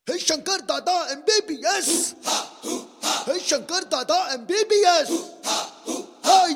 Hey Shankar Dada MBBS. Hey Shankar Dada MBBS. Hey.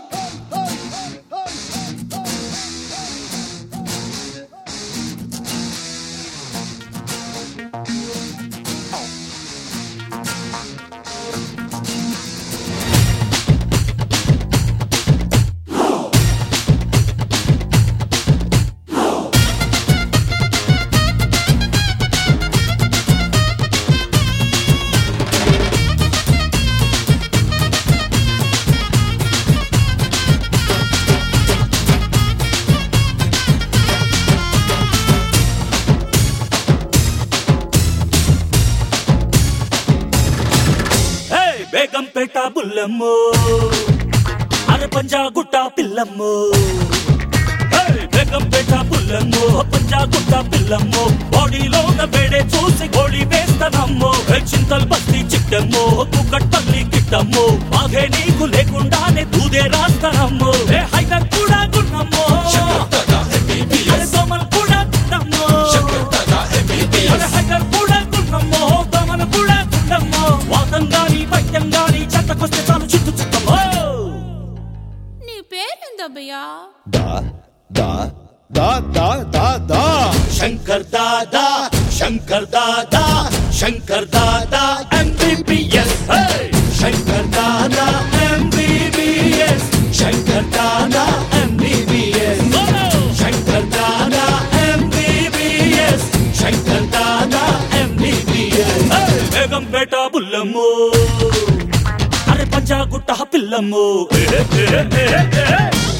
హే బేగంపేట బుల్లమ్ము అరే పంజాగుట్ట పిల్లమ్ము హే బేగంపేట బుల్లమ్ము పంజాగుట్ట పిల్లమ్ము బాడీలోన వేడే చూసి గోళీ వేస్తానమ్ము హే చింతల్ బస్తి చిట్టమ్ము కుక్కట్పల్లి కిట్టమ్ము ఆగే నీకు లేకుండానే దూదే రాస్తానమ్ము హే హైదర్ కూడా గున్నమ్ము అరే దోమలు కూడా గున్నమ్ము అరే హైదర్ కూడా గున్నమ్ము దోమలు కూడా గున్నమ్ము వాతం గాని పైత్యం గాని చెత్తకొస్తే చాలు చుట్టు చుట్టమ్మో నీ పేరేందబ్బయ్యా Da da da da da da. Shankar Dada Shankar Dada Shankar Dada MBBS Shankar Dada MBBS Shankar Dada MBBS Shankar Dada MBBS Shankar Dada MBBS Begumpet బుల్లమ్ము అరే పంజాగుట్ట పిల్లమ్ము ఏ, ఏ, ఏ, ఏ.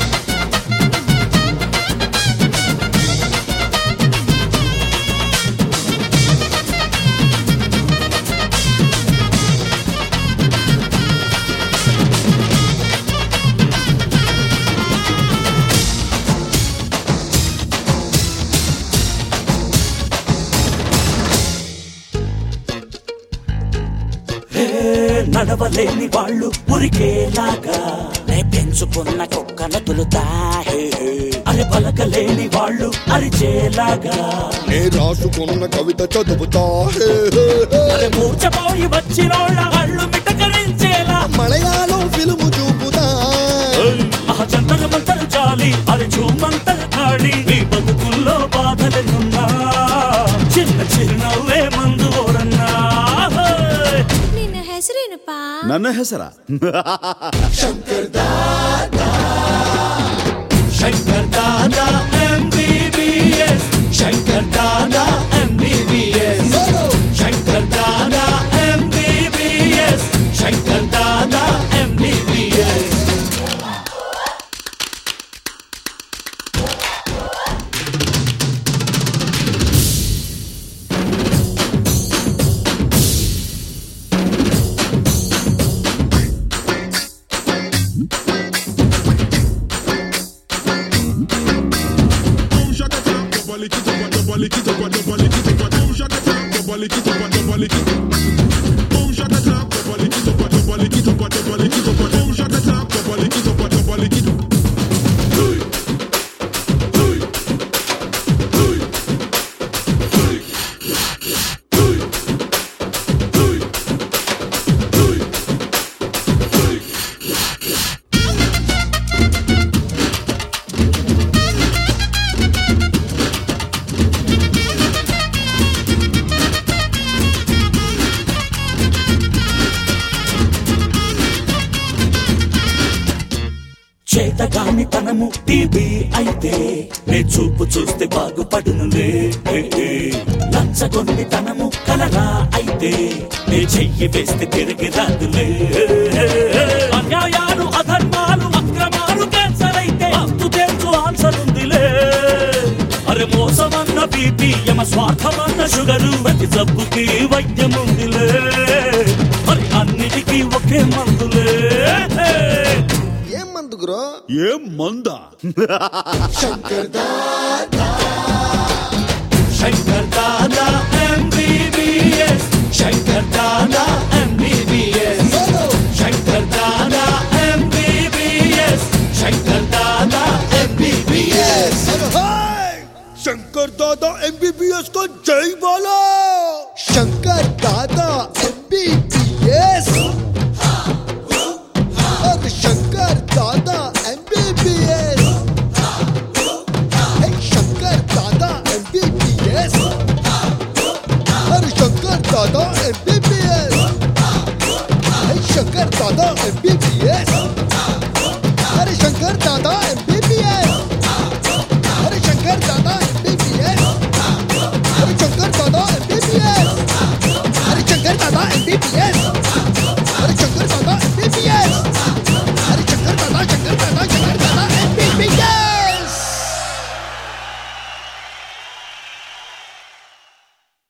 హే, నడవలేని వాళ్ళు ఉరికేలాగా నే పెంచుకున్న కుక్కను తులుతా హే, హే. అరే పలకలేని వాళ్ళు అరిచేలాగా నే రాసుకున్న కవిత చదువుతా హే, హే, హే. అరే మూర్చపోయి వచ్చినోళ్ళ అళ్ళు మిటకరించేలా మలయాళం ఫిల్ము చూపుతా ఆ జంతర మంతరు చాలి అరే చూమంతర ఖాళీ నీ బతుకుల్లో బాధలున్నా చిన్న చిరునవ్వే మందు ఓరన్నా హే. ನಿನ್ನ ಹೆಸರೇನಪ್ಪಾ ನನ್ನ ಹೆಸರ Shankar Dada MBBS Shankar Dada MBBS Shankar Dada MBBS Shankar Dada MBBS చేతగాని తనము టీబీ అయితే నే చూపు చూస్తే బాగుపడునులే ఏ, ఏ. లంచగొండి తనము కలరా అయితే నే చెయ్యి వేస్తే తిరిగి రాదులే ఏ, ఏ, ఏ. అన్యాయాలు అధర్మాలు అక్రమాలు క్యాన్సర్ అయితే అంతు తెలుసు ఆన్సర్ ఉందిలే అరే మోసమన్న బీపీ యమ స్వార్థమన్న షుగరు ప్రతి జబ్బుకి వైద్యం ఉందిలే మరి అన్నిటికీ ఒకే మందులే ఏం మందు గురు ಏ ಮಂದ Shankar Dada MBBS Shankar Dada MBBS Shankar Dada MBBS Shankar Dada MBBS Shankar Dada MBBS को जय बोलो శంకర్ దాదా